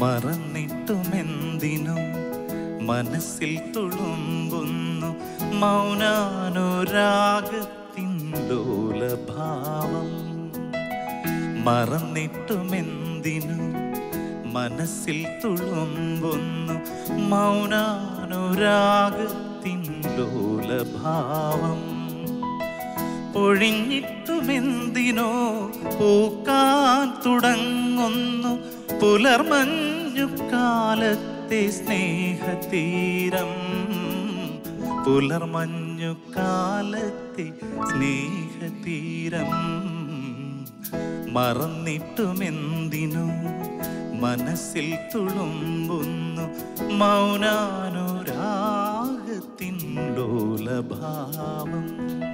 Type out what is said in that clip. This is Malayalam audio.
മറന്നിട്ടുമെന്തിനു മനസ്സിൽ തുളുമ്പുന്നു മൗനാനുരാഗത്തിൻ ലോലഭാവം മറന്നിട്ടുമെന്തിനു മനസ്സിൽ തുളുമ്പുന്നു മൗനാനുരാഗത്തിൻ ലോലഭാവം പൊഴിഞ്ഞിട്ടുമെന്തിനോ പൂക്കാൻ തുടങ്ങുന്നു പുലർമഞ്ഞു കാലത്തെ സ്നേഹതീരം പുലർമഞ്ഞു കാലത്തെ സ്നേഹതീരം മറന്നിട്ടുമെന്തിനു മനസ്സിൽ തുളുമ്പുന്നു മൗനാനുരാഗത്തിൻ ലോലഭാവം